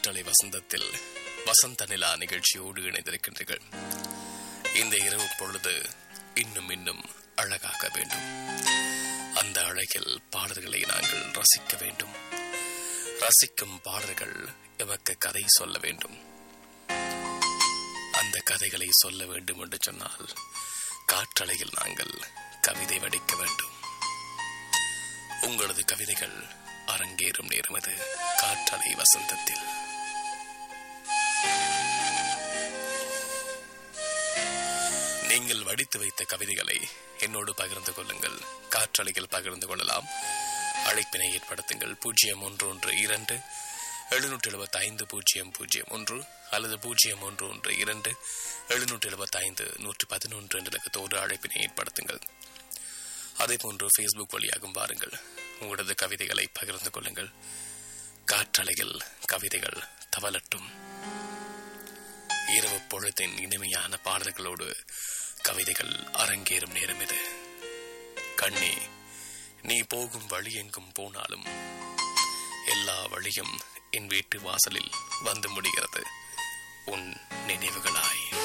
காற்றலை வசந்தத்தில் வசந்த நிலா நிகழ்ச்சியோடு இணைந்திருக்கின்றீர்கள் இந்த இரவு பொழுது இன்னும் இன்னும் அழகாக வேண்டும் அந்த அழகில் பாடல்களை நாங்கள் ரசிக்க வேண்டும் ரசிக்கும் பாடல்கள் எமக்கு கதை சொல்ல வேண்டும் அந்த கதைகளை சொல்ல வேண்டும் என்று சொன்னால் காற்றலையில் நாங்கள் கவிதை வடிக்க வேண்டும் உங்களது கவிதைகள் அரங்கேறும் நேரம் அது காற்றலை வசந்தத்தில் நீங்கள் வடித்து வைத்த கவிதைகளை என்னோடு பகிர்ந்து கொள்ளுங்கள் காற்றலையில் பகிர்ந்து கொள்ளலாம் அழைப்பினை ஏற்படுத்துங்கள் பூஜ்ஜியம் ஒன்று ஒன்று இரண்டு எழுநூற்றி எழுபத்தி ஐந்து பூஜ்ஜியம் பூஜ்ஜியம் ஒன்று அல்லது பூஜ்ஜியம் ஒன்று ஒன்று இரண்டு எழுநூற்றி எழுபத்தி ஐந்து நூற்றி பதினொன்று என்ற இலக்கத்தோடு அழைப்பினை ஏற்படுத்துங்கள் அதே போன்று ஃபேஸ்புக் வழியாகும் வாருங்கள் உங்களது கவிதைகளை பகிர்ந்து கொள்ளுங்கள் காற்றலையில் கவிதைகள் தவலட்டும் இரவு பொழுதின் இனிமையான பாடல்களோடு கவிதைகள் அரங்கேறும் நேரம் இது கண்ணே நீ போகும் வழி எங்கும் போனாலும் எல்லா வழியும் என் வீட்டு வாசலில் வந்து முடிகிறது உன் நினைவுகளாய்